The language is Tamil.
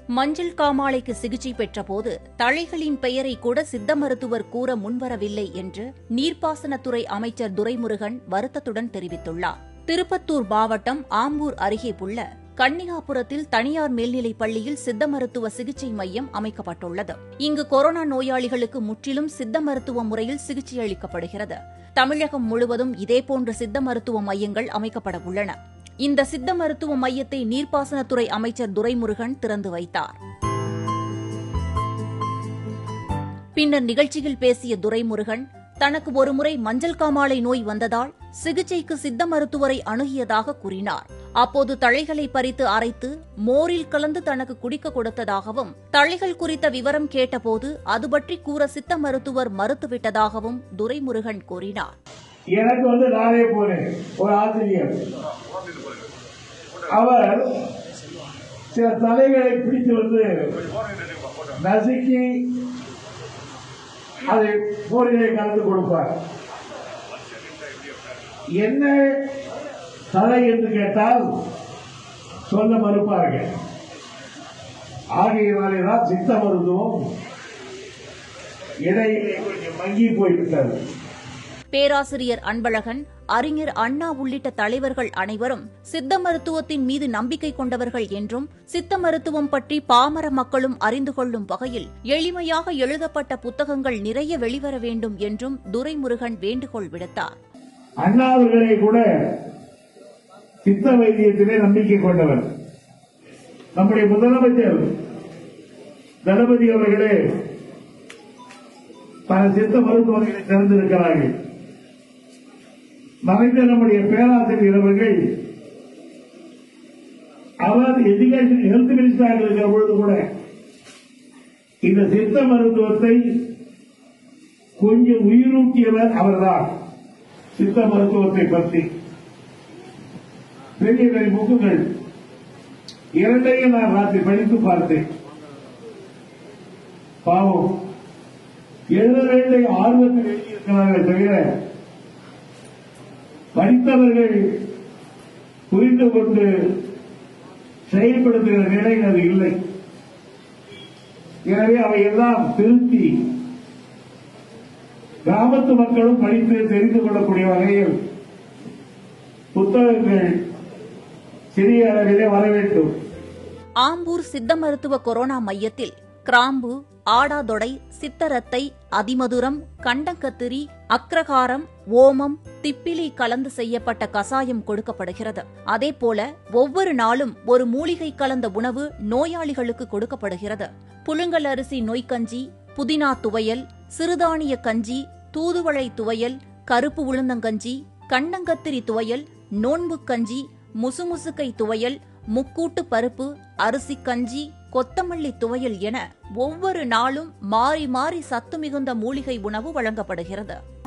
மஞ்சள் காமாலைக்கு சிகிச்சை பெற்றபோது தழைகளின் பெயரை கூட சித்த மருத்துவர் கூற முன்வரவில்லை என்று நீர்ப்பாசனத்துறை அமைச்சர் துரைமுருகன் வருத்தத்துடன் தெரிவித்துள்ளார் திருப்பத்தூர் மாவட்டம் ஆம்பூர் அருகே உள்ள கன்னிகாபுரத்தில் தனியார் மேல்நிலைப் பள்ளியில் சித்த மருத்துவ சிகிச்சை மையம் அமைக்கப்பட்டுள்ளது இங்கு கொரோனா நோயாளிகளுக்கு முற்றிலும் சித்த மருத்துவ முறையில் சிகிச்சை அளிக்கப்படுகிறது தமிழகம் முழுவதும் இதேபோன்ற சித்த மருத்துவ மையங்கள் அமைக்கப்பட உள்ளன இந்த சித்த மருத்துவ மையத்தை நீர்ப்பாசனத்துறை அமைச்சர் துரைமுருகன் திறந்து வைத்தார் பின்னர் நிகழ்ச்சியில் பேசிய துரைமுருகன் தனக்கு ஒருமுறை மஞ்சள் காமாலை நோய் வந்ததால் சிகிச்சைக்கு சித்த மருத்துவரை அணுகியதாக கூறினார் அப்போது தழைகளை பறித்து அரைத்து மோரில் கலந்து தனக்கு குடிக்க கொடுத்ததாகவும் தழைகள் குறித்த விவரம் கேட்டபோது அது பற்றி கூற சித்த மருத்துவர் மறுத்துவிட்டதாகவும் துரைமுருகன் கூறினார் எனக்கு வந்து நானே போனேன் ஒரு ஆசிரியர் அவர் சில தலைகளை பிடித்து வந்து நசுக்கி அதை போரிலே கலந்து கொடுப்பார் என்ன தலை என்று கேட்டால் சொல்ல மறுப்பார்கள் ஆகையினாலே தான் சித்த மருத்துவம் இடையிலே கொஞ்சம் மங்கி போய்விட்டது பேராசிரியர் அன்பழகன் அறிஞர் அண்ணா உள்ளிட்ட தலைவர்கள் அனைவரும் சித்த மருத்துவத்தின் மீது நம்பிக்கை கொண்டவர்கள் என்றும் சித்த மருத்துவம் பற்றி பாமர மக்களும் அறிந்து கொள்ளும் வகையில் எளிமையாக எழுதப்பட்ட புத்தகங்கள் நிறைய வெளிவர வேண்டும் என்றும் துரைமுருகன் வேண்டுகோள் விடுத்தார் அண்ணா அவர்களே கூட சித்த வைத்தியத்திலே நம்பிக்கை கொண்டவர் நம்முடைய முதலமைச்சர் தளபதி அவர்களே பல சித்த மருத்துவர்களை திறந்திருக்கிறார்கள் மறைந்த நம்முடைய பேராசிரியர் அவர்கள் அவர் எஜுகேஷன் ஹெல்த் மினிஸ்டராக இருக்கிற பொழுது கூட இந்த சித்த மருத்துவத்தை கொஞ்சம் உயிரூட்டியவர் அவர்தான் சித்த மருத்துவத்தை பற்றி பெரிய பெரிய புக்குகள் இரண்டையும் நான் ராத்திரி படித்து பார்த்தேன் பாவம் எழுத வேண்டிய ஆர்வத்தில் எழுதியிருக்கிறார்கள் தவிர படித்தவர்கள் புரிந்து கொண்டு செயல்படுத்துகிற நிலையில் அது இல்லை எனவே அவையெல்லாம் திருத்தி கிராமத்து மக்களும் படித்து தெரிந்து கொள்ளக்கூடிய வகையில் புத்தகங்கள் சிறிய அளவிலே வர வேண்டும் ஆம்பூர் சித்த மருத்துவ கொரோனா மையத்தில் கிராம்பு ஆடாதொடை சித்தரத்தை அதிமதுரம் கண்டங்கத்திரி அக்ரகாரம் ஓமம் திப்பிலி கலந்து செய்யப்பட்ட கசாயம் கொடுக்கப்படுகிறது அதேபோல ஒவ்வொரு நாளும் ஒரு மூலிகை கலந்த உணவு நோயாளிகளுக்கு கொடுக்கப்படுகிறது புழுங்கல் அரிசி நோய்க்கஞ்சி புதினா துவையல் சிறுதானிய கஞ்சி தூதுவளை துவையல் கருப்பு உளுந்தங்கஞ்சி கண்டங்கத்திரி துவையல் நோன்பு கஞ்சி முசுமுசுக்கை துவையல் முக்கூட்டு பருப்பு அரிசி கஞ்சி கொத்தமல்லி துவையல் என ஒவ்வொரு நாளும் மாறி மாறி சத்து மிகுந்த மூலிகை உணவு வழங்கப்படுகிறது